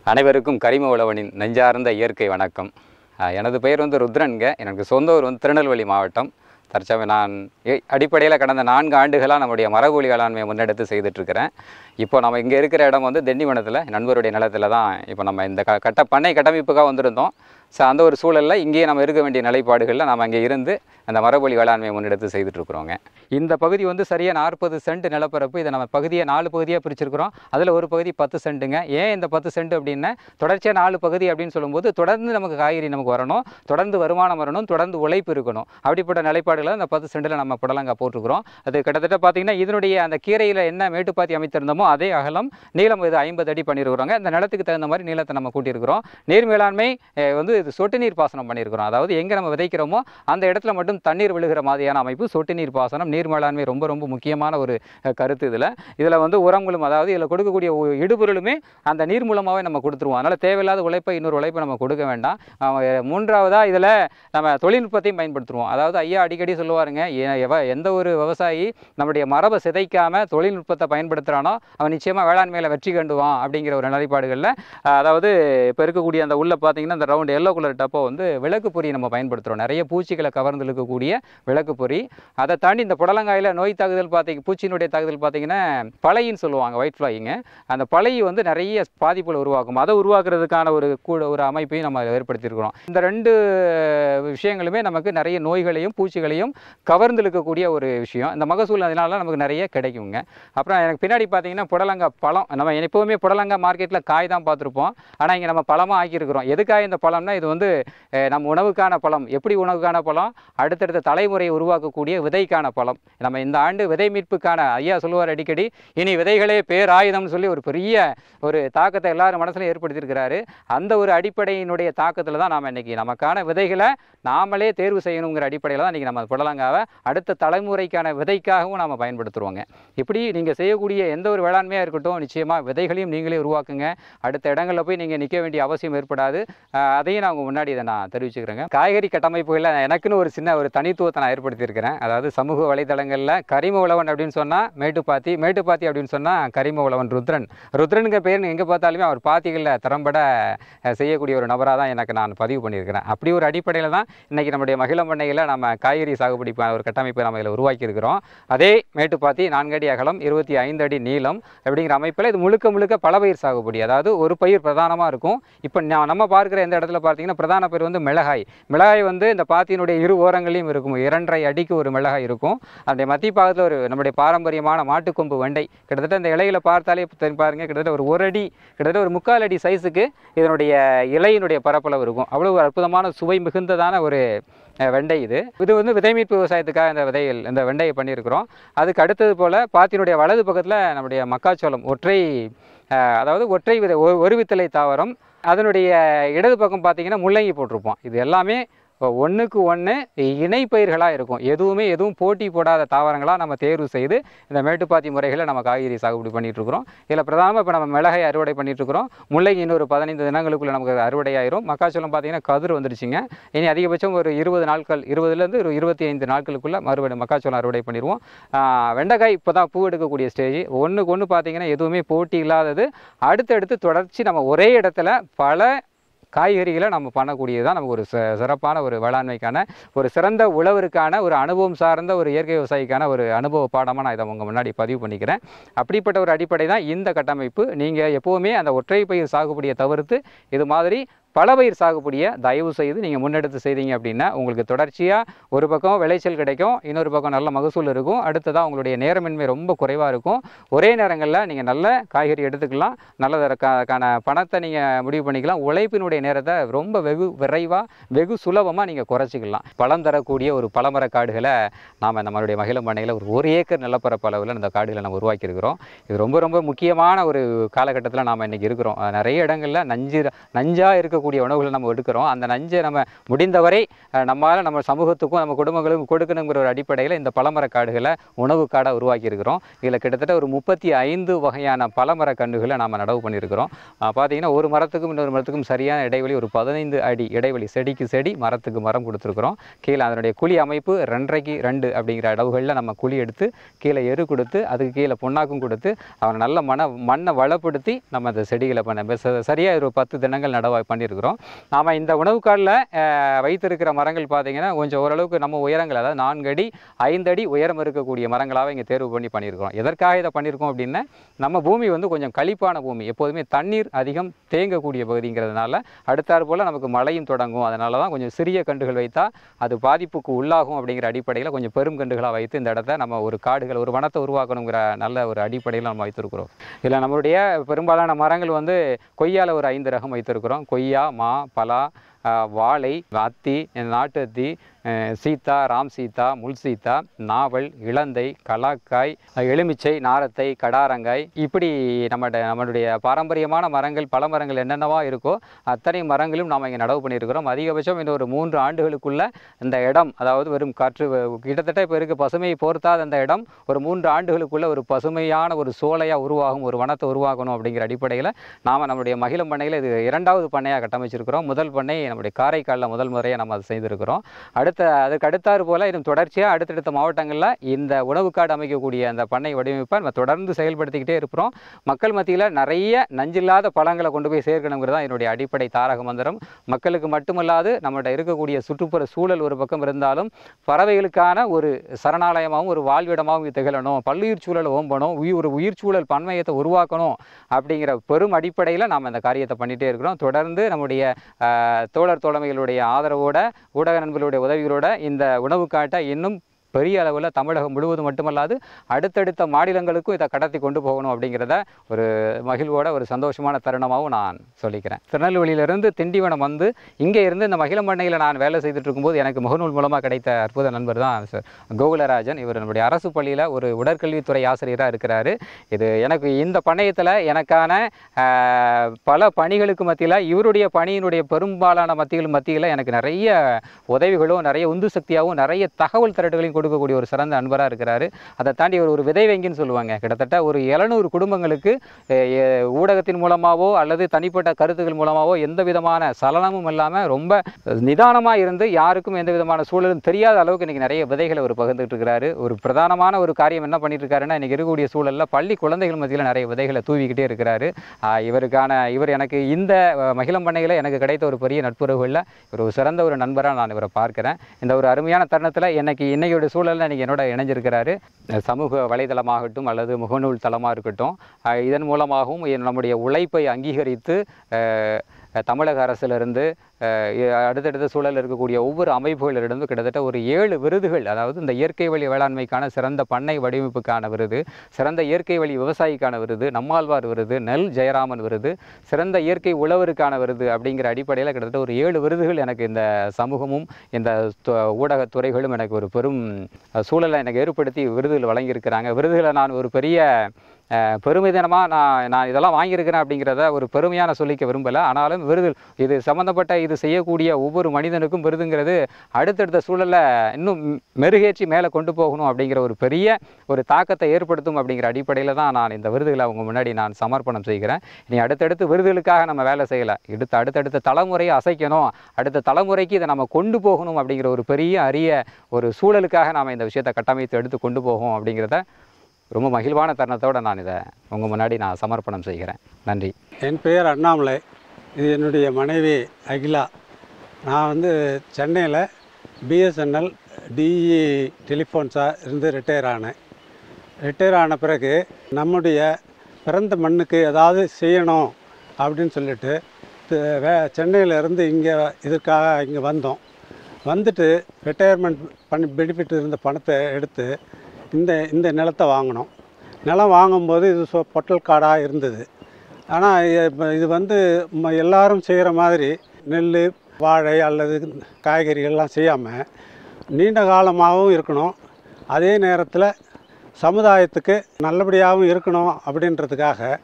அனைவருக்கும் கரிம உழவனின் நெஞ்சார்ந்த இயற்கை வணக்கம் அஹ் எனது பெயர் வந்து ருத்ரன்க எனக்கு சொந்த ஊர் வந்து திருநெல்வேலி மாவட்டம் தற்சமயம் நான் அடிப்படையில் கடந்த நான்கு ஆண்டுகளாக நம்முடைய மரபொழி வேளாண்மையை முன்னெடுத்து செய்துட்ருக்கிறேன் இப்போ நம்ம இங்கே இருக்கிற இடம் வந்து திண்டிவனத்தில் நண்பருடைய நிலத்தில் தான் இப்போ நம்ம இந்த க கட்ட பண்ணை கட்டமைப்புக்காக வந்திருந்தோம் ஸோ அந்த ஒரு சூழலில் இங்கேயே நம்ம இருக்க வேண்டிய நிலைப்பாடுகளில் நம்ம அங்கே இருந்து அந்த மரபொழி வேளாண்மையை முன்னெடுத்து செய்துட்ருக்குறோங்க இந்த பகுதி வந்து சரியாக நாற்பது சென்ட் நிலப்பரப்பு இதை நம்ம பகுதியை நாலு பகுதியாக பிரிச்சிருக்கிறோம் அதில் ஒரு பகுதி பத்து சென்ட்டுங்க ஏன் இந்த பத்து சென்ட் அப்படின்னா தொடர்ச்சியாக நாலு பகுதி அப்படின்னு சொல்லும்போது தொடர்ந்து நமக்கு காய்கறி நமக்கு வரணும் தொடர்ந்து வருமானம் வரணும் தொடர்ந்து உழைப்பு இருக்கணும் அப்படிப்பட்ட நிலைப்பாடுகளை அந்த பத்து சென்ட்டில் நம்ம புடலங்காய் போட்டிருக்கிறோம் அது கிட்டத்தட்ட பார்த்தீங்கன்னா இதனுடைய அந்த கீரையில் என்ன மேட்டுப்பாத்தி அமைத்திருந்தோமோ அதே அகலம் நீளம் இது ஐம்பது அடி பண்ணியிருக்கிறோங்க அந்த நிலத்துக்கு தகுந்த மாதிரி நீளத்தை நம்ம கூட்டியிருக்கிறோம் நீர் மேலாண்மை அஹ், வந்து இது சொட்டு நீர் பாசனம் பண்ணியிருக்கிறோம் அதாவது எங்கே நம்ம விதைக்கிறோமோ அந்த இடத்துல மட்டும் தண்ணீர் விழுகிற மாதிரியான அமைப்பு சொட்டு நீர் பாசனம் நீர் மேலாண்மை ரொம்ப ரொம்ப முக்கியமான ஒரு அஹ், கருத்து இதில் இதில் வந்து உரங்களும் அதாவது இதில் கொடுக்கக்கூடிய ஒ- இடுபொருளுமே அந்த நீர் மூலமாகவே நம்ம கொடுத்துருவோம் அதனால் தேவையில்லாத உழைப்பை இன்னொரு உழைப்பை நம்ம கொடுக்க வேண்டாம் அஹ், மூன்றாவதாக இதில் நம்ம தொழில்நுட்பத்தையும் பயன்படுத்துவோம் அதாவது ஐயா அடிக்கடி சொல்லுவாருங்க எ- எவ- எந்த ஒரு விவசாயி நம்முடைய மரபை சிதைக்காம தொழில்நுட்பத்தை பயன்படுத்துகிறானோ அவன் நிச்சயமாக வேளாண்மையில் வெற்றி கண்டுவான் அப்படிங்கிற ஒரு நிலைப்பாடுகளில் அதாவது இப்போ இருக்கக்கூடிய அந்த உள்ள பார்த்தீங்கன்னா அந்த ரவுண்ட் எல்லோ கலர் டப்போ வந்து விளக்கு பொறி நம்ம பயன்படுத்துகிறோம் நிறைய பூச்சிகளை கவர்ந்து இழுக்கக்கூடிய விளக்கு பொறி அதை தாண்டி இந்த புடலங்காயில் நோய் தாக்குதல் பார்த்தீங்க பூச்சியினுடைய தாக்குதல் பார்த்தீங்கன்னா பழையின்னு சொல்லுவாங்க ஒயிட் ஃப்ளைங்க அந்த பழை வந்து நிறைய பாதிப்புகளை உருவாக்கும் அதை உருவாக்குறதுக்கான ஒரு கூட ஒரு அமைப்பையும் நம்ம ஏற்படுத்தியிருக்கிறோம் இந்த ரெண்டு விஷயங்களுமே நமக்கு நிறைய நோய்களையும் பூச்சிகளையும் கவர்ந்து இழுக்கக்கூடிய ஒரு விஷயம் இந்த மகசூல் அதனால நமக்கு நிறைய கிடைக்குங்க அப்புறம் எனக்கு பின்னாடி பார்த்தீங்கன்னா புடலங்காய் பழம் நம்ம எப்போவுமே புடலங்காய் மார்க்கெட்டில் காய் தான் பார்த்துருப்போம் ஆனால் இங்கே நம்ம பழமாக ஆக்கியிருக்கிறோம் எதுக்காக இந்த பழம்னா இது வந்து அஹ், நம்ம உணவுக்கான பழம் எப்படி உணவுக்கான பழம் அடுத்தடுத்த தலைமுறையை உருவாக்கக்கூடிய விதைக்கான பழம் நம்ம இந்த ஆண்டு விதை மீட்புக்கான ஐயா சொல்லுவார் அடிக்கடி இனி விதைகளே பேராயுதம்னு சொல்லி ஒரு பெரிய ஒரு தாக்கத்தை எல்லாரும் மனசுல ஏற்படுத்தியிருக்கிறாரு அந்த ஒரு அடிப்படையினுடைய தாக்கத்தில் தான் நாம் இன்னைக்கு நமக்கான விதைகளை நாமளே தேர்வு செய்யணுங்கிற அடிப்படையில் தான் இன்றைக்கி நம்ம புடலங்காவை அடுத்த தலைமுறைக்கான விதைக்காகவும் நாம் பயன்படுத்துகிறோங்க இப்படி நீங்கள் செய்யக்கூடிய எந்த ஒரு வேளாண்மையாக இருக்கட்டும் நிச்சயமாக விதைகளையும் நீங்களே உருவாக்குங்க அடுத்த இடங்களில் போய் நீங்கள் நிற்க வேண்டிய அவசியம் ஏற்படாது ஆஹ் அதையும் நான் உங்கள் முன்னாடி இதை நான் தெரிவிச்சுக்கிறேங்க காய்கறி கட்டமைப்புகளில் எனக்குன்னு ஒரு சின்ன ஒரு தனித்துவத்தை நான் ஏற்படுத்தியிருக்கிறேன் அதாவது சமூக வலைதளங்களில் கரிம உழவன் அப்படின்னு சொன்னால் மேட்டுப்பாத்தி மேட்டுப்பாத்தி அப்படின்னு சொன்னால் கரிம உழவன் ருத்ரன் ருத்ரனுங்க பேர் எங்கே பார்த்தாலுமே அவர் பாத்திகளில் திறம்பட அஹ், செய்யக்கூடிய ஒரு நபராக தான் எனக்கு நான் பதிவு பண்ணியிருக்கிறேன் அப்படி ஒரு அடிப்படையில் தான் இன்றைக்கி நம்முடைய மகிழ பண்ணையில் நம்ம காய்கறி சாகுபடிக்கான ஒரு கட்டமைப்பை நம்ம இதில் உருவாக்கியிருக்கிறோம் அதே மேட்டுப்பாத்தி நான்கு அடி அகலம் இருபத்தி ஐந்து அடி நீளம் அப்படிங்கிற அமைப்பில் இது முழுக்க முழுக்க பல பயிர் சாகுபடி அதாவது ஒரு பயிர் பிரதானமாக இருக்கும் இப்போ நான் நம்ம பார்க்குற எந்த இடத்துல பார்த்தீங்கன்னா பிரதான பயிர் வந்து மிளகாய் மிளகாய் வந்து இந்த பாத்தியினுடைய இரு ஓரங்களையும் இருக்கும் இரண்டரை அடிக்கு ஒரு மிளகாய் இருக்கும் அந்த மத்திய பாகத்தில் ஒரு நம்முடைய பாரம்பரியமான மாட்டுக்கொம்பு வெண்டை கிட்டத்தட்ட இந்த இலையில பார்த்தாலே தெரியும் பாருங்க கிட்டத்தட்ட ஒரு ஒரு அடி கிட்டத்தட்ட ஒரு முக்கால் அடி சைஸுக்கு இதனுடைய இலையினுடைய பரப்பளவு இருக்கும் அவ்வளோ ஒரு அற்புதமான சுவை மிகுந்ததான ஒரு அஹ், வெண்டை இது இது வந்து விதை மீட்பு விவசாயத்துக்காக இந்த விதைகள் இந்த வெண்டையை பண்ணியிருக்கிறோம் அதுக்கு அடுத்தது போல் பாத்தியினுடைய வலது பக்கத்தில் நம்முடைய மக்காச்சோளம் ஒற்றை அஹ், அதாவது ஒற்றை விதை ஒ- ஒரு வித்தலை தாவரம் அதனுடைய இடது பக்கம் பார்த்தீங்கன்னா முள்ளங்கி போட்டிருப்போம் இது எல்லாமே ஒன்றுக்கு ஒன்று இணை பயிர்களாக இருக்கும் எதுவுமே எதுவும் போட்டி போடாத தாவரங்களாக நம்ம தேர்வு செய்து இந்த மேட்டுப்பாத்தி முறைகளை நம்ம காய்கறி சாகுபடி பண்ணிட்டு இருக்கிறோம் இதில் பிரதானமாக இப்போ நம்ம மிளகை அறுவடை பண்ணிட்டு இருக்கிறோம் முள்ளங்கி இன்னொரு பதினைந்து தினங்களுக்குள்ள நமக்கு அறுவடை ஆயிரும் மக்காச்சோளம் பார்த்தீங்கன்னா கதிர் வந்துருச்சுங்க இனி அதிகபட்சம் ஒரு இருபது நாட்கள் இருபதுலேருந்து ஒரு இருபத்தி ஐந்து நாட்களுக்குள்ள மறுபடி மக்காச்சோளம் அறுவடை பண்ணிடுவோம் ஆஹ் வெண்டைக்காய் இப்போ தான் பூ எடுக்கக்கூடிய ஸ்டேஜ் ஒன்றுக்கு ஒன்று பார்த்தீங்கன்னா எதுவுமே போட்டி இல்லாதது அடுத்தடுத்து தொடர்ச்சி நம்ம ஒரே இடத்துல பல காய்கறிகளை நம்ம பண்ணக்கூடியது தான் நமக்கு ஒரு ச சிறப்பான ஒரு வேளாண்மைக்கான ஒரு சிறந்த உழவருக்கான ஒரு அனுபவம் சார்ந்த ஒரு இயற்கை விவசாயிக்கான ஒரு அனுபவ பாடமாக நான் இதை உங்கள் முன்னாடி பதிவு பண்ணிக்கிறேன் அப்படிப்பட்ட ஒரு அடிப்படை தான் இந்த கட்டமைப்பு நீங்கள் எப்போவுமே அந்த ஒற்றை பயிர் சாகுபடியை தவிர்த்து இது மாதிரி பல பயிர் சாகுபடியை தயவு செய்து நீங்கள் முன்னெடுத்து செய்தீங்க அப்படின்னா உங்களுக்கு தொடர்ச்சியாக ஒரு பக்கம் விளைச்சல் கிடைக்கும் இன்னொரு பக்கம் நல்ல மகசூல் இருக்கும் அடுத்ததாக உங்களுடைய நேரமின்மை ரொம்ப குறைவாக இருக்கும் ஒரே நேரங்களில் நீங்கள் நல்ல காய்கறி எடுத்துக்கலாம் நல்லதற்கான பணத்தை நீங்கள் முடிவு பண்ணிக்கலாம் உழைப்பினுடைய நேரத்தை ரொம்ப வெகு விரைவாக வெகு சுலபமாக நீங்கள் குறைச்சிக்கலாம் பழம் தரக்கூடிய ஒரு பழமர காடுகளை நாம் நம்மளுடைய மகிழ பண்ணையில் ஒரு ஒரு ஏக்கர் நிலப்பரப்பு அளவில் இந்த காடுகளை நம்ம உருவாக்கியிருக்கிறோம் இது ரொம்ப ரொம்ப முக்கியமான ஒரு காலகட்டத்தில் நாம் இன்றைக்கி இருக்கிறோம் அஹ் நிறைய இடங்களில் நஞ்சு நஞ்சாக இருக்கக்கூடிய இருக்கக்கூடிய உணவுகளை நம்ம எடுக்கிறோம் அந்த நஞ்சை நம்ம முடிந்தவரை நம்மளால் நம்ம சமூகத்துக்கும் நம்ம குடும்பங்களுக்கும் கொடுக்கணுங்கிற ஒரு அடிப்படையில் இந்த பழமர காடுகளை உணவு காடாக உருவாக்கி இருக்கிறோம் இதில் கிட்டத்தட்ட ஒரு முப்பத்தி ஐந்து வகையான பழமர கன்றுகளை நாம் நடவு பண்ணியிருக்கிறோம் ஆஹ் பார்த்தீங்கன்னா ஒரு மரத்துக்கும் இன்னொரு மரத்துக்கும் சரியான இடைவெளி ஒரு பதினைந்து அடி இடைவெளி செடிக்கு செடி மரத்துக்கு மரம் கொடுத்துருக்குறோம் கீழே அதனுடைய குழி அமைப்பு ரெண்டரைக்கு ரெண்டு அப்படிங்கிற அளவுகளில் நம்ம குழி எடுத்து கீழே எரு கொடுத்து அதுக்கு கீழே பொன்னாக்கும் கொடுத்து அவனை நல்ல மன மண்ணை வளப்படுத்தி நம்ம அந்த செடிகளை பண்ண இப்ப ச- சரியா ஒரு பத்து தினங்கள் நடவா பண்ணியிருக்கிறோம் நாம் இந்த உணவு காலில் வைத்திருக்கிற மரங்கள் பார்த்தீங்கன்னா கொஞ்சம் ஓரளவுக்கு நம்ம உயரங்கள் அதாவது நான்கு அடி ஐந்து அடி உயரம் இருக்கக்கூடிய மரங்களாக இங்கே தேர்வு பண்ணி பண்ணியிருக்கிறோம் எதற்காக இதை பண்ணியிருக்கோம் அப்படின்னா நம்ம பூமி வந்து கொஞ்சம் களிப்பான பூமி எப்போதுமே தண்ணீர் அதிகம் தேங்கக்கூடிய பகுதிங்கிறதுனால அடுத்தாற் போல் நமக்கு மழையும் தொடங்கும் அதனால தான் கொஞ்சம் சிறிய கன்றுகள் வைத்தா அது பாதிப்புக்கு உள்ளாகும் அப்படிங்கிற அடிப்படையில் கொஞ்சம் பெரும் கன்றுகளாக வைத்து இந்த இடத்த நம்ம ஒரு காடுகள் ஒரு வனத்தை உருவாக்கணுங்கிற நல்ல ஒரு அடிப்படையில் நம்ம வைத்திருக்கிறோம் இதில் நம்மளுடைய பெரும்பாலான மரங்கள் வந்து கொய்யால ஒரு ஐந்து ரகம் வைத்திருக்கிறோம் கொய்யா மா பலா ஆஹ், வாழை அத்தி நாட்டு அத்தி அஹ், சீத்தா ராம் சீத்தா முள் சீத்தா நாவல் இளந்தை கலாக்காய் அஹ், எலுமிச்சை நாரத்தை கடாரங்காய் இப்படி நம்மட நம்மளுடைய பாரம்பரியமான மரங்கள் பல மரங்கள் என்னென்னவா இருக்கோ அத்தனை மரங்களும் நாம் இங்கே நடவு பண்ணியிருக்கிறோம் அதிகபட்சம் இன்னும் ஒரு மூன்று ஆண்டுகளுக்குள்ள இந்த இடம் அதாவது வெறும் காற்று வ- கிட்டத்தட்ட இப்போ இருக்க பசுமையை பொறுத்தாத அந்த இடம் ஒரு மூன்று ஆண்டுகளுக்குள்ள ஒரு பசுமையான ஒரு சோலையாக உருவாகும் ஒரு வனத்தை உருவாக்கணும் அப்படிங்கிற அடிப்படையில் நாம் நம்மளுடைய மகிழம் பண்ணையில் இது இரண்டாவது பண்ணையாக கட்டமைச்சிருக்கிறோம் முதல் பண்ணை நம்முடைய காரைக்காலில் முதல் முறையாக நம்ம அதை செய்திருக்கிறோம் அடுத்த அதுக்கு அடுத்தாறு போல் இன்னும் தொடர்ச்சியாக அடுத்தடுத்த மாவட்டங்களில் இந்த உணவு காடு அமைக்கக்கூடிய அந்த பண்ணை வடிவமைப்பை நம்ம தொடர்ந்து செயல்படுத்திக்கிட்டே இருக்கிறோம் மக்கள் மத்தியில் நிறைய நஞ்சில்லாத பழங்களை கொண்டு போய் சேர்க்கணுங்கிறது தான் என்னுடைய அடிப்படை தாரக மந்திரம் மக்களுக்கு மட்டுமல்லாது நம்மகிட்ட இருக்கக்கூடிய சுற்றுப்புற சூழல் ஒரு பக்கம் இருந்தாலும் பறவைகளுக்கான ஒரு சரணாலயமாகவும் ஒரு வாழ்விடமாகவும் இது திகழணும் பல்லுயிர் சூழலை ஓம்பணும் உயிர் ஒரு உயிர் சூழல் பன்மையத்தை உருவாக்கணும் அப்படிங்கிற பெரும் அடிப்படையில் நாம் இந்த காரியத்தை பண்ணிகிட்டே இருக்கிறோம் தொடர்ந்து நம்முடைய ஆஹ், தோழர் தோழமைகளுடைய ஆதரவோட ஊடக நண்பர்களுடைய உதவிகளோட இந்த உணவு காட்டை இன்னும் பெரிய அளவில் தமிழகம் முழுவதும் மட்டுமல்லாது அடுத்தடுத்த மாநிலங்களுக்கும் இதை கடத்தி கொண்டு போகணும் அப்படிங்கிறத ஒரு மகிழ்வோட ஒரு சந்தோஷமான தருணமாகவும் நான் சொல்லிக்கிறேன் திருநெல்வேலியிலிருந்து திண்டிவனம் வந்து இங்கே இருந்து இந்த மகிழ பண்ணையில் நான் வேலை செய்துட்டு இருக்கும்போது எனக்கு முகநூல் மூலமாக கிடைத்த அற்புத நண்பர் தான் சார் கோகுலராஜன் இவர் நம்முடைய அரசு பள்ளியில் ஒரு உடற்கல்வித்துறை ஆசிரியராக இருக்கிறாரு இது எனக்கு இந்த பண்ணையத்தில் எனக்கான ஆஹ், பல பணிகளுக்கு மத்தியில் இவருடைய பணியினுடைய பெரும்பாலான மத்திகள் மத்தியில் எனக்கு நிறைய உதவிகளும் நிறைய உந்து சக்தியாகவும் நிறைய தகவல் திரட்டுகளையும் கொடுக்கக்கூடிய ஒரு சிறந்த நண்பராக இருக்கிறாரு அதை தாண்டி ஒரு ஒரு விதை வங்கின்னு சொல்லுவாங்க கிட்டத்தட்ட ஒரு எழுநூறு குடும்பங்களுக்கு அஹ், எ- ஊடகத்தின் மூலமாகவோ அல்லது தனிப்பட்ட கருத்துக்கள் மூலமாகவோ எந்த விதமான சலனமும் இல்லாமல் ரொம்ப நிதானமாக இருந்து யாருக்கும் எந்த விதமான சூழலும் தெரியாத அளவுக்கு இன்றைக்கி நிறைய விதைகளை அவர் பகிர்ந்துட்டு இருக்கிறாரு ஒரு பிரதானமான ஒரு காரியம் என்ன பண்ணிட்டு இருக்காருன்னா இன்றைக்கி இருக்கக்கூடிய சூழலில் பள்ளி குழந்தைகள் மத்தியில் நிறைய விதைகளை தூவிக்கிட்டே இருக்கிறாரு ஆஹ் இவருக்கான இவர் எனக்கு இந்த அஹ், மகிழம் பண்ணையில் எனக்கு கிடைத்த ஒரு பெரிய நட்புறவுகளில் இவர் ஒரு சிறந்த ஒரு நண்பராக நான் இவரை பார்க்கிறேன் இந்த ஒரு அருமையான தருணத்தில் இன்னைக்கு இன்னையோட சூழலில் இன்னைக்கு என்னோட இணைஞ்சிருக்கிறாரு அஹ், சமூக வலைதளமாகட்டும் அல்லது முகநூல் தளமாக இருக்கட்டும் அஹ், இதன் மூலமாகவும் என் நம்முடைய உழைப்பை அங்கீகரித்து அஹ், தமிழக அரசிலிருந்து அஹ், இ- அடுத்தடுத்த சூழலில் இருக்கக்கூடிய ஒவ்வொரு அமைப்புகளிலிருந்து கிட்டத்தட்ட ஒரு ஏழு விருதுகள் அதாவது இந்த இயற்கை வழி வேளாண்மைக்கான சிறந்த பண்ணை வடிவமைப்புக்கான விருது சிறந்த இயற்கை வழி விவசாயிக்கான விருது நம்மாழ்வார் விருது நெல் ஜெயராமன் விருது சிறந்த இயற்கை உழவருக்கான விருது அப்படிங்கிற அடிப்படையில் கிட்டத்தட்ட ஒரு ஏழு விருதுகள் எனக்கு இந்த சமூகமும் இந்த து- ஊடகத் துறைகளும் எனக்கு ஒரு பெரும் அஹ், சூழலை எனக்கு ஏற்படுத்தி விருதுகள் வழங்கியிருக்கிறாங்க விருதுகளை நான் ஒரு பெரிய அஹ், பெருமிதனமாக நான் நான் இதெல்லாம் வாங்கியிருக்கிறேன் அப்படிங்கிறத ஒரு பெருமையாக நான் சொல்லிக்க விரும்பலை ஆனாலும் விருது இது சம்மந்தப்பட்ட இது செய்யக்கூடிய ஒவ்வொரு மனிதனுக்கும் விருதுங்கிறது அடுத்தடுத்த சூழலை இன்னும் ம்- மெருகேற்றி மேலே கொண்டு போகணும் அப்படிங்கிற ஒரு பெரிய ஒரு தாக்கத்தை ஏற்படுத்தும் அப்படிங்கிற அடிப்படையில் தான் நான் இந்த விருதுகளை அவங்க முன்னாடி நான் சமர்ப்பணம் செய்கிறேன் இனி அடுத்தடுத்து விருதுகளுக்காக நம்ம வேலை செய்யலை அடுத்த அடுத்தடுத்த தலைமுறையை அசைக்கணும் அடுத்த தலைமுறைக்கு இதை நம்ம கொண்டு போகணும் அப்படிங்கிற ஒரு பெரிய அரிய ஒரு சூழலுக்காக நாம் இந்த விஷயத்தை கட்டமைத்து எடுத்து கொண்டு போகும் அப்படிங்கிறத ரொம்ப மகிழ்வான தருணத்தோடு நான் இதை உங்கள் முன்னாடி நான் சமர்ப்பணம் செய்கிறேன் நன்றி என் பெயர் அண்ணாமலை இது என்னுடைய மனைவி அகிலா நான் வந்து சென்னையில் பிஎஸ்என்எல் டிஇ டெலிஃபோன்ஸாக இருந்து ரிட்டையர் ஆனேன் ரிட்டையர் ஆன பிறகு நம்முடைய பிறந்த மண்ணுக்கு ஏதாவது செய்யணும் அப்படின்னு சொல்லிட்டு து- வே சென்னையில இருந்து இங்கே இதற்காக இங்கே வந்தோம் வந்துட்டு ரிட்டையர்மெண்ட் பண்ணி பெனிஃபிட் இருந்த பணத்தை எடுத்து இந்த இந்த நிலத்தை வாங்கினோம் நிலம் வாங்கும்போது இது சொ பொட்டல் காடாக இருந்தது ஆனால் இப்போ இது வந்து ம- எல்லாரும் செய்கிற மாதிரி நெல் வாழை அல்லது காய்கறிகள்லாம் செய்யாமல் நீண்ட காலமாகவும் இருக்கணும் அதே நேரத்தில் சமுதாயத்துக்கு நல்லபடியாகவும் இருக்கணும் அப்படின்றதுக்காக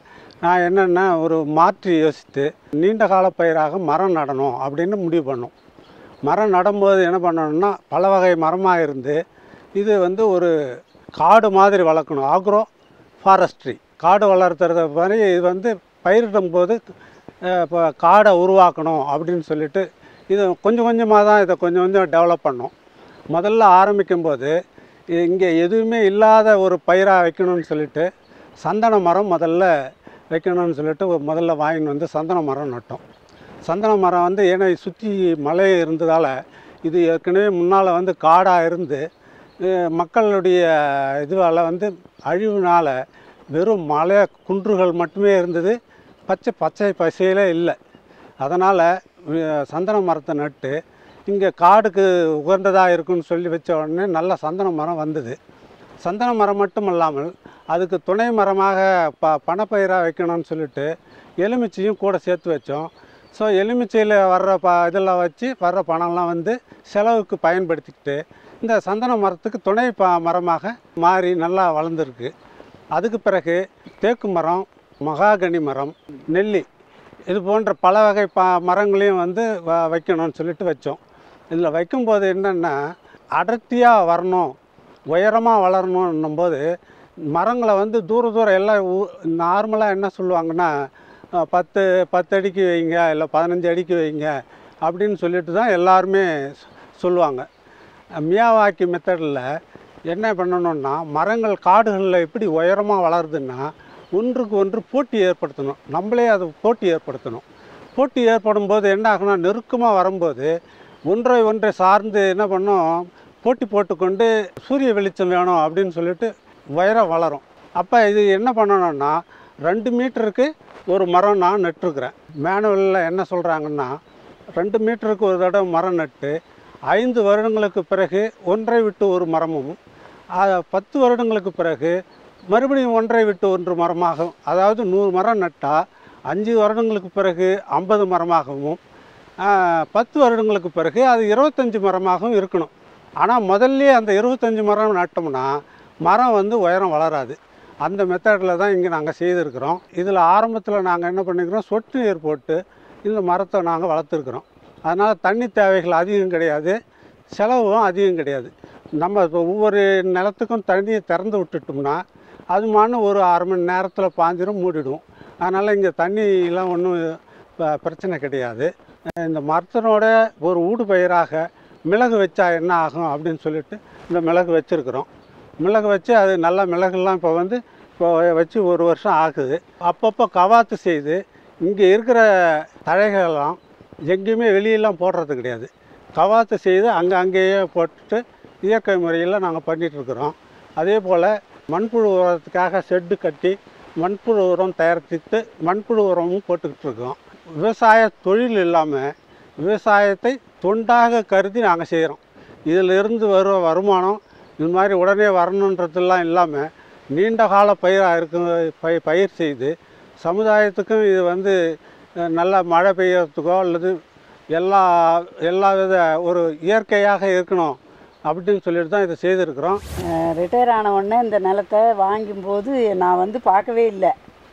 நான் என்னென்னா ஒரு மாற்றி யோசித்து நீண்ட கால பயிராக மரம் நடணும் அப்படின்னு முடிவு பண்ணோம் மரம் நடும்போது என்ன பண்ணணும்னா பல வகை மரமாக இருந்து இது வந்து ஒரு காடு மாதிரி வளர்க்கணும் ஆக்ரோ ஃபாரஸ்ட்ரி காடு வளர்த்துறத மாதிரி இது வந்து பயிரிடும் போது இப்போ காடை உருவாக்கணும் அப்படின்னு சொல்லிட்டு இது கொஞ்சம் கொஞ்சமாக தான் இதை கொஞ்சம் கொஞ்சம் டெவலப் பண்ணோம் முதல்ல ஆரம்பிக்கும் போது இங்கே எதுவுமே இல்லாத ஒரு பயிராக வைக்கணும்னு சொல்லிட்டு சந்தன மரம் முதல்ல வைக்கணும்னு சொல்லிட்டு ஒரு முதல்ல வாங்கின்னு வந்து சந்தன மரம் நட்டோம் சந்தன மரம் வந்து ஏன்னா சுற்றி மலை இருந்ததால் இது ஏற்கனவே முன்னால் வந்து காடாக இருந்து அஹ் மக்களுடைய இதுவால் வந்து அழிவுனால வெறும் மலை குன்றுகள் மட்டுமே இருந்தது பச்சை பச்சை பசையிலே இல்லை அதனால் சந்தன மரத்தை நட்டு இங்கே காடுக்கு உகந்ததாக இருக்குன்னு சொல்லி வச்ச உடனே நல்ல சந்தன மரம் வந்தது சந்தன மரம் மட்டும் இல்லாமல் அதுக்கு துணை மரமாக ப பணப்பயிராக வைக்கணும்னு சொல்லிட்டு எலுமிச்சையும் கூட சேர்த்து வச்சோம் ஸோ எலுமிச்சையில் வர்ற ப இதெல்லாம் வச்சு வர்ற பணம்லாம் வந்து செலவுக்கு பயன்படுத்திக்கிட்டு இந்த சந்தன மரத்துக்கு துணை ப மரமாக மாறி நல்லா வளர்ந்துருக்கு அதுக்கு பிறகு தேக்கு மரம் மகாகனி மரம் நெல்லி இது போன்ற பல வகை ப மரங்களையும் வந்து வ வைக்கணும்னு சொல்லிட்டு வச்சோம் இதில் வைக்கும்போது என்னென்னா அடர்த்தியாக வரணும் உயரமாக வளரணுன்னும் போது மரங்களை வந்து தூர தூரம் எல்லாம் நார்மலாக என்ன சொல்லுவாங்கன்னா அஹ், பத்து பத்து அடிக்கு வைங்க இல்லை பதினஞ்சு அடிக்கு வைங்க அப்படின்னு சொல்லிட்டு தான் எல்லாருமே சொ- சொல்லுவாங்க மியாவாக்கி மெத்தடில் என்ன பண்ணணும்னா மரங்கள் காடுகளில் எப்படி உயரமாக வளருதுன்னா ஒன்றுக்கு ஒன்று போட்டி ஏற்படுத்தணும் நம்மளே அது போட்டி ஏற்படுத்தணும் போட்டி ஏற்படும் போது என்ன ஆகும்னா நெருக்கமாக வரும்போது ஒன்றை ஒன்றை சார்ந்து என்ன பண்ணும் போட்டி போட்டுக்கொண்டு சூரிய வெளிச்சம் வேணும் அப்படின்னு சொல்லிட்டு உயரம் வளரும் அப்போ இது என்ன பண்ணணும்னா ரெண்டு மீட்டருக்கு ஒரு மரம் நான் நட்டுருக்குறேன் மேனுவலில் என்ன சொல்கிறாங்கன்னா ரெண்டு மீட்டருக்கு ஒரு தடவை மரம் நட்டு ஐந்து வருடங்களுக்கு பிறகு ஒன்றை விட்டு ஒரு மரமும் ஆ, பத்து வருடங்களுக்கு பிறகு மறுபடியும் ஒன்றை விட்டு ஒன்று மரமாகும் அதாவது நூறு மரம் நட்டால் அஞ்சு வருடங்களுக்கு பிறகு ஐம்பது மரமாகவும் ஆ, பத்து வருடங்களுக்கு பிறகு அது இருபத்தஞ்சி மரமாகவும் இருக்கணும் ஆனால் முதல்லயே அந்த இருபத்தஞ்சி மரம் நட்டோம்னா மரம் வந்து உயரம் வளராது அந்த மெத்தடில் தான் இங்கே நாங்கள் செய்திருக்கிறோம் இதில் ஆரம்பத்தில் நாங்கள் என்ன பண்ணிக்கிறோம் சொட்டு நீர் போட்டு இந்த மரத்தை நாங்கள் வளர்த்துருக்குறோம் அதனால் தண்ணி தேவைகள் அதிகம் கிடையாது செலவும் அதிகம் கிடையாது நம்ம இப்போ ஒவ்வொரு நிலத்துக்கும் தண்ணியை திறந்து விட்டுட்டோம்னா அது மான ஒரு அரை மணி நேரத்தில் பாஞ்சிரும் மூடிடும் அதனால் இங்கே தண்ணியெலாம் ஒன்றும் பிரச்சனை கிடையாது இந்த மரத்தினோட ஒரு ஊடு பயிராக மிளகு வச்சா என்ன ஆகும் அப்படின்னு சொல்லிட்டு இந்த மிளகு வச்சுருக்குறோம் மிளகு வச்சு அது நல்ல மிளகுலாம் இப்போ வந்து இப்போ வச்சு ஒரு வருஷம் ஆகுது அப்பப்போ கவாத்து செய்து இங்கே இருக்கிற தழைகளெல்லாம் எங்கேயுமே வெளியெல்லாம் போடுறது கிடையாது கவாத்து செய்து அங்கே அங்கேயே போட்டுட்டு இயற்கை முறையில் நாங்கள் பண்ணிகிட்ருக்குறோம் அதே போல் மண்புழு உரத்துக்காக ஷெட்டு கட்டி மண்புழு உரம் தயாரித்து மண்புழு உரமும் போட்டுக்கிட்டு இருக்கோம் விவசாய தொழில் இல்லாமல் விவசாயத்தை தொண்டாக கருதி நாங்கள் செய்கிறோம் இதில் இருந்து வர வருமானம் இது மாதிரி உடனே வரணுன்றதெல்லாம் இல்லாமல் நீண்ட கால பயிராக இருக்கும் பய பயிர் செய்து சமுதாயத்துக்கும் இது வந்து அஹ், நல்ல மழை பெய்யறதுக்கோ அல்லது எல்லா எல்லா வித ஒரு இயற்கையாக இருக்கணும் அப்படின்னு சொல்லிட்டு தான் இதை செய்திருக்கிறோம் ரிட்டையர் ஆன உடனே இந்த நிலத்தை வாங்கும்போது நான் வந்து பார்க்கவே இல்லை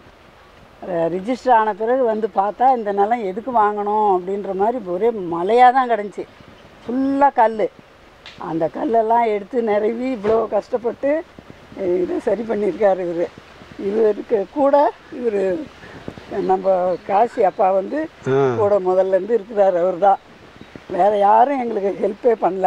ரிஜிஸ்டர் ஆன பிறகு வந்து பார்த்தா இந்த நிலம் எதுக்கு வாங்கணும் அப்படின்ற மாதிரி ஒரே மலையாக தான் கிடந்துச்சு ஃபுல்லாக கல் அந்த கல்லெல்லாம் எடுத்து நிறவி இவ்வளோ கஷ்டப்பட்டு அஹ், இதை சரி பண்ணியிருக்காரு இவர் இவருக்கு கூட இவர் நம்ம காசி அப்பா வந்து கூட முதல்ல இருந்து இருக்கிறார் அவர் தான் வேறு யாரும் எங்களுக்கு ஹெல்ப்பே பண்ணல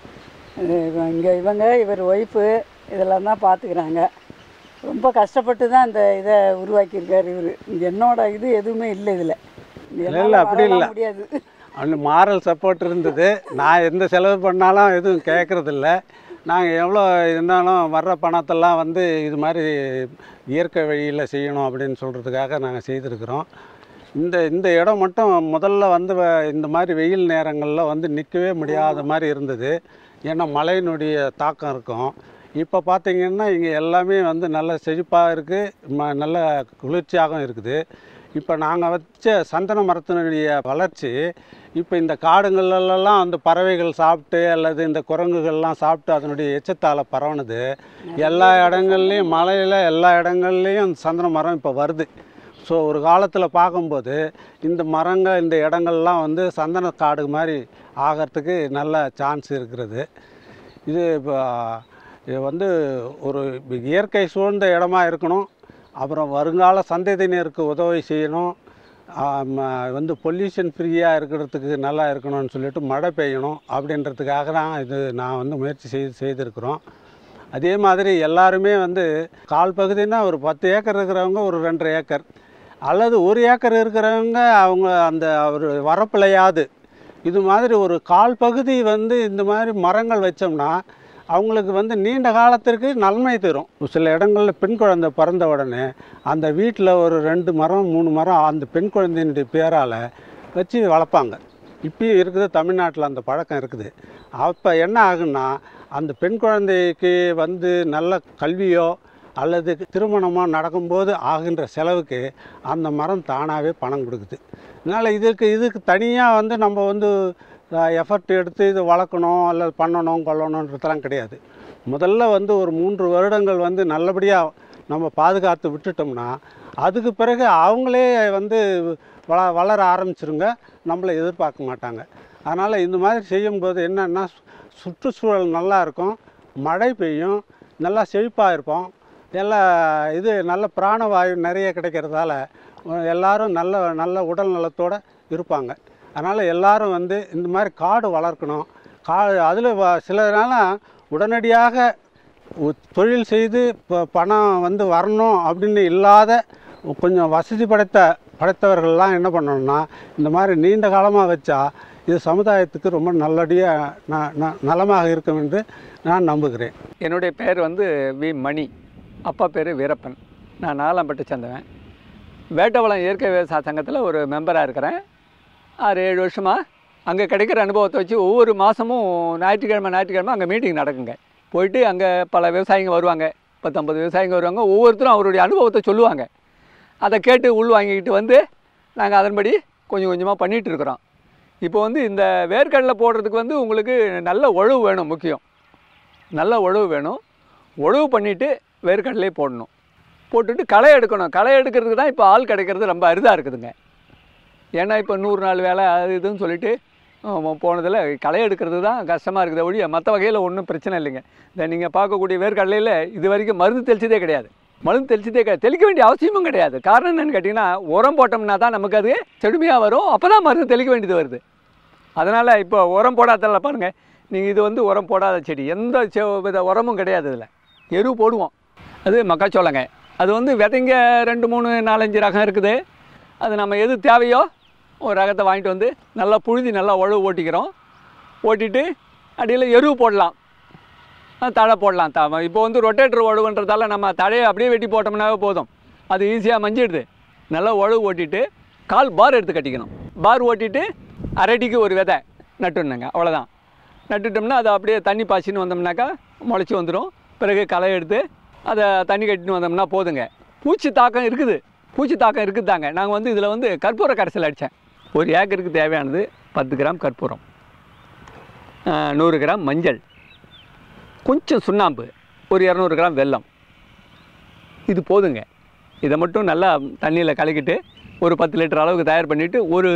இங்கே இவங்க இவர் ஒய்ஃபு இதெல்லாம் தான் பார்த்துக்கிறாங்க ரொம்ப கஷ்டப்பட்டு தான் இந்த இதை உருவாக்கியிருக்காரு இவர் என்னோட இது எதுவுமே இல்லை இதில் இல்ல, அப்படி இல்ல. முடியாது அந்த மாரல் சப்போர்ட் இருந்தது நான் எந்த செலவு பண்ணாலும் எதுவும் கேட்குறதில்ல நாங்கள் எவ்வளோ இருந்தாலும் வர்ற பணத்தெல்லாம் வந்து இது மாதிரி இயற்கை வழியில் செய்யணும் அப்படின்னு சொல்கிறதுக்காக நாங்கள் செய்திருக்கிறோம் இந்த இந்த இடம் மட்டும் முதல்ல வந்து வ- இந்த மாதிரி வெயில் நேரங்களில் வந்து நிற்கவே முடியாத மாதிரி இருந்தது ஏன்னா மழையினுடைய தாக்கம் இருக்கும் இப்போ பார்த்தீங்கன்னா இங்கே எல்லாமே வந்து நல்ல செழிப்பாக இருக்குது ம நல்ல குளிர்ச்சியாகவும் இருக்குது இப்போ நாங்கள் வச்ச சந்தன மரத்தினுடைய வளர்ச்சி இப்போ இந்த காடுங்கள்லாம் அந்த பறவைகள் சாப்பிட்டு அல்லது இந்த குரங்குகள்லாம் சாப்பிட்டு அதனுடைய எச்சத்தால் பரவுனது எல்லா இடங்கள்லையும் மலையில் எல்லா இடங்கள்லையும் சந்தன மரம் இப்போ வருது ஸோ ஒரு காலத்தில் பார்க்கும்போது இந்த மரங்கள் இந்த இடங்கள்லாம் வந்து சந்தன காடு மாதிரி ஆகிறதுக்கு நல்ல சான்ஸ் இருக்கிறது இது இப்போ இது வந்து ஒரு இயற்கை சூழ்ந்த இடமா இருக்கணும் அப்புறம் வருங்கால சந்ததியினருக்கு உதவி செய்யணும் ஆம், வந்து பொல்யூஷன் ஃப்ரீயாக இருக்கிறதுக்கு நல்லா இருக்கணும்னு சொல்லிட்டு மழை பெய்யணும் அப்படின்றதுக்காக தான் இது நான் வந்து முயற்சி செய்து செய்திருக்கிறோம் அதே மாதிரி எல்லாருமே வந்து கால் பகுதின்னா ஒரு பத்து ஏக்கர் இருக்கிறவங்க ஒரு ரெண்டரை ஏக்கர் அல்லது ஒரு ஏக்கர் இருக்கிறவங்க அவங்க அந்த ஒரு வரப்பிலையாது இது மாதிரி ஒரு கால் பகுதி வந்து இந்த மாதிரி மரங்கள் வச்சோம்னா அவங்களுக்கு வந்து நீண்ட காலத்திற்கு நன்மை தரும் சில இடங்களில் பெண் குழந்தை பிறந்த உடனே அந்த வீட்டில் ஒரு ரெண்டு மரம் மூணு மரம் அந்த பெண் குழந்தையினுடைய பேரால் வச்சு வளர்ப்பாங்க இப்பயும் இருக்குது தமிழ்நாட்டில் அந்த பழக்கம் இருக்குது அப்போ என்ன ஆகுன்னா அந்த பெண் குழந்தைக்கு வந்து நல்ல கல்வியோ அல்லது திருமணமோ நடக்கும்போது ஆகின்ற செலவுக்கு அந்த மரம் தானாகவே பணம் கொடுக்குது அதனால் இதுக்கு இதுக்கு தனியாக வந்து நம்ம வந்து எஃபர்ட் எடுத்து இது வளர்க்கணும் அல்லது பண்ணணும் கொள்ளணுன்றதெல்லாம் கிடையாது முதல்ல வந்து ஒரு மூன்று வருடங்கள் வந்து நல்லபடியாக நம்ம பாதுகாத்து விட்டுட்டோம்னா அதுக்கு பிறகு அவங்களே வந்து வள வளர ஆரம்பிச்சிருங்க நம்மளை எதிர்பார்க்க மாட்டாங்க அதனால் இந்த மாதிரி செய்யும்போது என்னென்னா சுற்றுச்சூழல் நல்லா இருக்கும் மழை பெய்யும் நல்லா செழிப்பாக இருப்போம் எல்லா இது நல்ல பிராணவாயு நிறைய கிடைக்கிறதால அஹ், எல்லாரும் நல்ல நல்ல உடல் நலத்தோடு இருப்பாங்க அதனால் எல்லாரும் வந்து இந்த மாதிரி காடு வளர்க்கணும் கா அதில் சிலனால உடனடியாக ஒ- தொழில் செய்து ப- பணம் வந்து வரணும் அப்படின்னு இல்லாத கொஞ்சம் வசதி படைத்த படைத்தவர்கள்லாம் என்ன பண்ணணும்னா இந்த மாதிரி நீண்ட காலமாக வச்சா இது சமுதாயத்துக்கு ரொம்ப நல்லபடியாக ந- ந- நலமாக இருக்கும் என்று நான் நம்புகிறேன் என்னுடைய பேர் வந்து வி மணி அப்பா பேர் வீரப்பன் நான் நாலாம்பட்டு சேர்ந்தவன் வேட்டவளம் இயற்கை விவசாய சங்கத்தில் ஒரு மெம்பராக இருக்கிறேன் ஆறு ஏழு வருஷமாக அங்கே கிடைக்கிற அனுபவத்தை வச்சு ஒவ்வொரு மாதமும் ஞாயிற்றுக்கிழமை ஞாயிற்றுக்கிழமை அங்கே மீட்டிங் நடக்குங்க போயிட்டு அங்கே பல விவசாயிங்க வருவாங்க பத்தொம்பது விவசாயிங்க வருவாங்க ஒவ்வொருத்தரும் அவருடைய அனுபவத்தை சொல்லுவாங்க அதை கேட்டு உள் வாங்கிக்கிட்டு வந்து நாங்கள் அதன்படி கொஞ்சம் கொஞ்சமாக பண்ணிகிட்டு இருக்கிறோம் இப்போ வந்து இந்த வேர்க்கடலை போடுறதுக்கு வந்து உங்களுக்கு நல்ல உழவு வேணும் முக்கியம் நல்ல உழவு வேணும் உழவு பண்ணிவிட்டு வேர்க்கடலையே போடணும் போட்டுட்டு களை எடுக்கணும் களை எடுக்கிறதுக்கு தான் இப்போ ஆள் கிடைக்கிறது ரொம்ப அரிதாக இருக்குதுங்க ஏன்னா இப்போ நூறு நாள் வேலை அது இதுன்னு சொல்லிட்டு போனதில் களை எடுக்கிறது தான் கஷ்டமாக இருக்குது ஒழிய மற்ற வகையில் ஒன்றும் பிரச்சனை இல்லைங்க இந்த நீங்கள் பார்க்கக்கூடிய வேர்க்கடலையில் இது வரைக்கும் மருந்து தெளிச்சதே கிடையாது மருந்து தெளிச்சதே கிடையாது தெளிக்க வேண்டிய அவசியமும் கிடையாது காரணம் என்னன்னு கேட்டிங்கன்னா உரம் போட்டோம்னா தான் நமக்கு அது செழுமையாக வரும் அப்போ தான் மருந்து தெளிக்க வேண்டியது வருது அதனால் இப்போ உரம் போடாததில் பாருங்கள் நீங்கள் இது வந்து உரம் போடாத செடி எந்த செ- வித உரமும் கிடையாது இதில் எரு போடுவோம் அது மக்காச்சோளங்க அது வந்து விதைங்க ரெண்டு மூணு நாலஞ்சு ரகம் இருக்குது அது நம்ம எது தேவையோ ஒரு ரகத்தை வாங்கிட்டு வந்து நல்லா புழுதி நல்லா உழவு ஓட்டிக்கிறோம் ஓட்டிட்டு அடியில் எரு போடலாம் அஹ் தழை போடலாம் த இப்போ வந்து ரொட்டேட்டர் உழவுன்றதால நம்ம தழையை அப்படியே வெட்டி போட்டோம்னாவே போதும் அது ஈஸியாக மஞ்சிடுது நல்லா உழவு ஓட்டிட்டு கால் பார் எடுத்து கட்டிக்கணும் பார் ஓட்டிட்டு அரடிக்கு ஒரு விதை நட்டுணுங்க அவ்வளோதான் நட்டுட்டோம்னா அதை அப்படியே தண்ணி பாய்ச்சின்னு வந்தோம்னாக்கா முளைச்சி வந்துடும் பிறகு களை எடுத்து அதை தண்ணி கட்டின்னு வந்தோம்னா போதுங்க பூச்சி தாக்கம் இருக்குது பூச்சி தாக்கம் இருக்குது தாங்க நாங்கள் வந்து இதில் வந்து கற்பூர கரைசல் அடித்தேன் ஒரு ஏக்கருக்கு தேவையானது பத்து கிராம் கற்பூரம் அஹ், நூறு கிராம் மஞ்சள் கொஞ்சம் சுண்ணாம்பு ஒரு இரநூறு கிராம் வெல்லம் இது போதுங்க இதை மட்டும் நல்லா தண்ணியில் கலக்கிட்டு ஒரு பத்து லிட்டர் அளவுக்கு தயார் பண்ணிவிட்டு ஒரு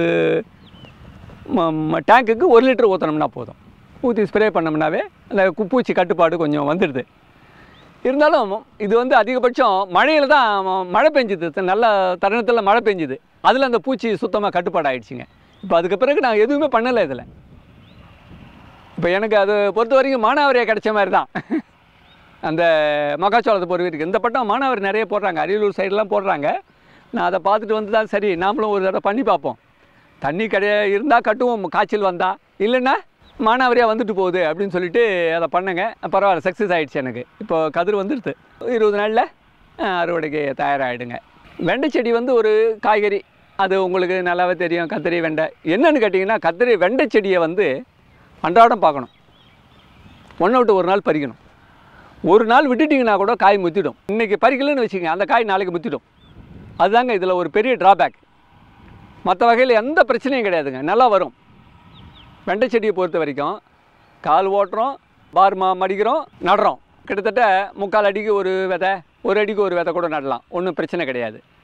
ம- ம- டேங்குக்கு ஒரு லிட்டர் ஊற்றினோம்னா போதும் ஊற்றி ஸ்ப்ரே பண்ணோம்னாவே அந்த குப்பூச்சி கட்டுப்பாடு கொஞ்சம் வந்துடுது இருந்தாலும் இது வந்து அதிகபட்சம் மழையில் தான் ம- மழை பெஞ்சுது நல்ல தருணத்தில் மழை பெஞ்சுது அதில் அந்த பூச்சி சுத்தமாக கட்டுப்பாடு ஆயிடுச்சுங்க இப்போ அதுக்கு பிறகு நான் எதுவுமே பண்ணலை இதில் இப்போ எனக்கு அது பொறுத்த வரைக்கும் மானாவரியாக கிடைச்ச மாதிரி தான் அந்த மக்காச்சோளத்தை பொறுத்த இந்த பட்டம் மானாவாரி நிறைய போடுறாங்க அரியலூர் சைடெலாம் போடுறாங்க நான் அதை பார்த்துட்டு வந்து தான் சரி நாமளும் ஒரு தடவை பண்ணி பார்ப்போம் தண்ணி கிடையா இருந்தால் கட்டுவோம் காய்ச்சல் வந்தால் இல்லைன்னா மானாவரியாக வந்துட்டு போகுது அப்படின்னு சொல்லிட்டு அதை பண்ணேங்க பரவாயில்ல சக்ஸஸ் ஆகிடுச்சு எனக்கு இப்போ கதிர் வந்துடுது இருபது நாளில் அறுவடைக்கு தயாராகிடுங்க வெண்டை செடி வந்து ஒரு காய்கறி அது உங்களுக்கு நல்லாவே தெரியும் கத்திரி வெண்டை என்னன்னு கேட்டிங்கன்னா கத்திரி வெண்டை செடியை வந்து அன்றாடம் பார்க்கணும் ஒன்று விட்டு ஒரு நாள் பறிக்கணும் ஒரு நாள் விட்டுட்டிங்கன்னா கூட காய் முத்திடும் இன்றைக்கி பறிக்கலன்னு வச்சுக்கோங்க அந்த காய் நாளைக்கு முத்திடும் அதுதாங்க இதில் ஒரு பெரிய ட்ராபேக் மற்ற வகையில் எந்த பிரச்சனையும் கிடையாதுங்க நல்லா வரும் வெண்டை செடியை பொறுத்த வரைக்கும் கால் ஓட்டுறோம் பார் மா மடிக்கிறோம் நடுறோம் கிட்டத்தட்ட முக்கால் அடிக்கு ஒரு விதை ஒரு அடிக்கு ஒரு விதை கூட நடலாம் ஒன்றும் பிரச்சனை கிடையாது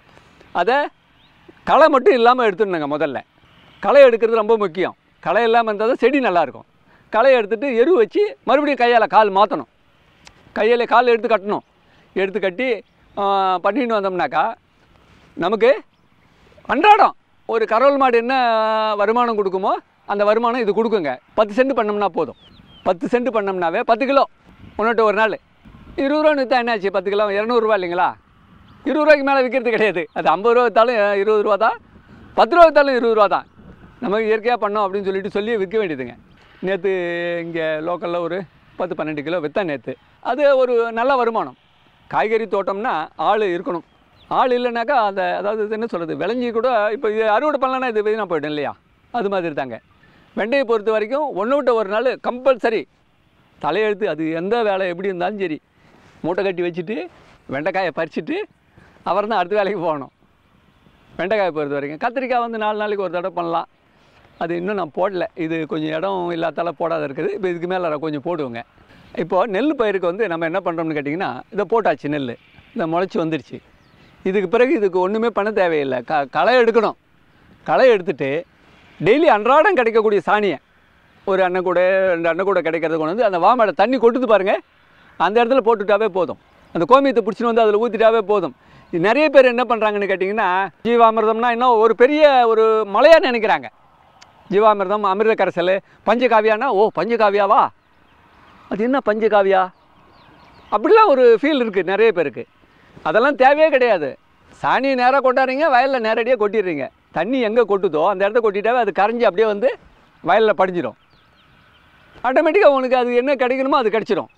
அதை களை மட்டும் இல்லாமல் எடுத்துடணுங்க முதல்ல களை எடுக்கிறது ரொம்ப முக்கியம் களை இல்லாமல் இருந்தால் தான் செடி நல்லாயிருக்கும் களை எடுத்துட்டு எரு வச்சு மறுபடியும் கையால் கால் மாற்றணும் கையில் கால் எடுத்து கட்டணும் எடுத்து கட்டி ஆ, பண்ணிட்டு வந்தோம்னாக்கா நமக்கு அன்றாடம் ஒரு கறவல் மாடு என்ன வருமானம் கொடுக்குமோ அந்த வருமானம் இது கொடுக்குங்க பத்து சென்ட் பண்ணோம்னா போதும் பத்து சென்ட் பண்ணோம்னாவே பத்து கிலோ முன்னோட்டு ஒரு நாள் இருபது ரூபா விற்றா என்னாச்சு பத்து கிலோ இரநூறுவா இல்லைங்களா இருபது ரூபாய்க்கு மேலே விற்கிறது கிடையாது அது ஐம்பது ரூபா விற்றாலும் இருபது ரூபா தான் பத்து ரூபா விற்றாலும் இருபது ரூபா தான் நம்ம இயற்கையாக பண்ணோம் அப்படின்னு சொல்லிட்டு சொல்லி விற்க வேண்டியதுங்க நேற்று இங்கே லோக்கலில் ஒரு பத்து பன்னெண்டு கிலோ விற்றேன் நேற்று அது ஒரு நல்ல வருமானம் காய்கறி தோட்டம்னா ஆள் இருக்கணும் ஆள் இல்லைனாக்கா அந்த அதாவது இது என்ன சொல்கிறது விளைஞ்சி கூட இப்போ இது அறுவடை பண்ணலன்னா இது வீணாக போய்டும் இல்லையா அது மாதிரி தாங்க வெண்டையை பொறுத்த வரைக்கும் ஒன்று விட்ட ஒரு நாள் கம்பல்சரி தலையெழுத்து அது எந்த வேலை எப்படி இருந்தாலும் சரி மூட்டை கட்டி வச்சுட்டு வெண்டைக்காயை பறிச்சுட்டு அப்புறம் தான் அடுத்த வேலைக்கு போகணும் வெண்டைக்காயை பொறுத்த வரைக்கும் கத்திரிக்காய் வந்து நாலு நாளைக்கு ஒரு தடவை பண்ணலாம் அது இன்னும் நான் போடல இது கொஞ்சம் இடம் இல்லாதால போடாத இருக்குது இப்போ இதுக்கு மேலே கொஞ்சம் போடுவோங்க இப்போது நெல் பயிருக்கு வந்து நம்ம என்ன பண்ணுறோம்னு கேட்டிங்கன்னா இதை போட்டாச்சு நெல் இதை முளைச்சி வந்துடுச்சு இதுக்கு பிறகு இதுக்கு ஒன்றுமே பண்ண தேவையில்லை க களை எடுக்கணும் களை எடுத்துட்டு டெய்லி அன்றாடம் கிடைக்கக்கூடிய சாணியை ஒரு அண்ணன் கூட ரெண்டு அண்ணன் கூட கிடைக்கிறத கொண்டு வந்து அந்த வாமடை தண்ணி கொட்டுது பாருங்கள் அந்த இடத்துல போட்டுட்டாவே போதும் அந்த கோமியத்தை பிடிச்சின்னு வந்து அதில் ஊற்றிட்டாவே போதும் இது நிறைய பேர் என்ன பண்ணுறாங்கன்னு கேட்டிங்கன்னா ஜீவாமிர்தம்னா இன்னும் ஒரு பெரிய ஒரு மலையாக நினைக்கிறாங்க ஜீவாமிர்தம் அமிர்த கரைசல் பஞ்சகாவியானா ஓ பஞ்சகாவியாவா அது என்ன பஞ்சகாவியா அப்படிலாம் ஒரு ஃபீல் இருக்குது நிறைய பேருக்கு அதெல்லாம் தேவையே கிடையாது சாணியை நேராக கொண்டாடுறீங்க வயலில் நேரடியாக கொட்டிடுறீங்க தண்ணி எங்கே கொட்டுதோ அந்த இடத்த கொட்டிட்டாவே அது கரைஞ்சி அப்படியே வந்து வயலில் படிஞ்சிடும் ஆட்டோமேட்டிக்காக உனக்கு அது என்ன கிடைக்கணுமோ அது கிடச்சிரும்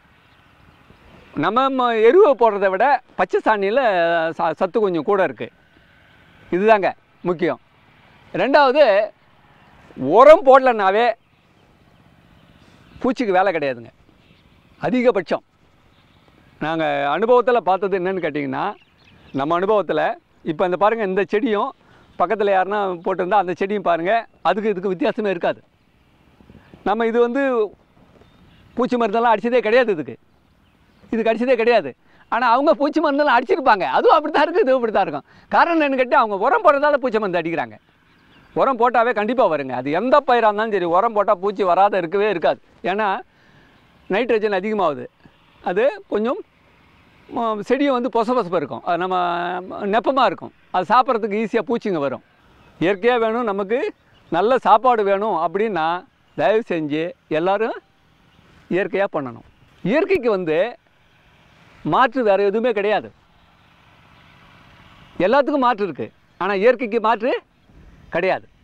நம்ம ம- எருவை போடுறத விட பச்சை சாணியில் ச சத்து கொஞ்சம் கூட இருக்குது இதுதாங்க முக்கியம் ரெண்டாவது உரம் போடலனாவே பூச்சிக்கு வேலை கிடையாதுங்க அதிகபட்சம் நாங்கள் அனுபவத்தில் பார்த்தது என்னன்னு கேட்டிங்கன்னா நம்ம அனுபவத்தில் இப்போ இந்த பாருங்கள் இந்த செடியும் பக்கத்தில் யாருன்னா போட்டிருந்தா அந்த செடியும் பாருங்கள் அதுக்கு இதுக்கு வித்தியாசமே இருக்காது நம்ம இது வந்து பூச்சி மருந்தெல்லாம் அடிச்சதே கிடையாது இதுக்கு இதுக்கு அடிச்சதே கிடையாது ஆனால் அவங்க பூச்சி மருந்தெல்லாம் அடிச்சிருப்பாங்க அதுவும் அப்படி தான் இருக்குது இதுவும் அப்படி தான் இருக்கும் காரணம் என்னன்னு கேட்டால் அவங்க உரம் போடுறதால பூச்சி மருந்து அடிக்கிறாங்க உரம் போட்டாவே கண்டிப்பாக வருங்க அது எந்த பயிராக இருந்தாலும் சரி உரம் போட்டால் பூச்சி வராத இருக்கவே இருக்காது ஏன்னா நைட்ரஜன் அதிகமாகுது அது கொஞ்சம் ம- செடியும் வந்து பொச பொசப்பாக இருக்கும் அது நம்ம நெப்பமாக இருக்கும் அது சாப்பிட்றதுக்கு ஈஸியாக பூச்சிங்க வரும் இயற்கையாக வேணும் நமக்கு நல்ல சாப்பாடு வேணும் அப்படின்னா தயவு செஞ்சு எல்லாரும் இயற்கையாக பண்ணணும் இயற்கைக்கு வந்து மாற்று வேறு எதுவுமே கிடையாது எல்லாத்துக்கும் மாற்று இருக்குது ஆனால் இயற்கைக்கு மாற்று கிடையாது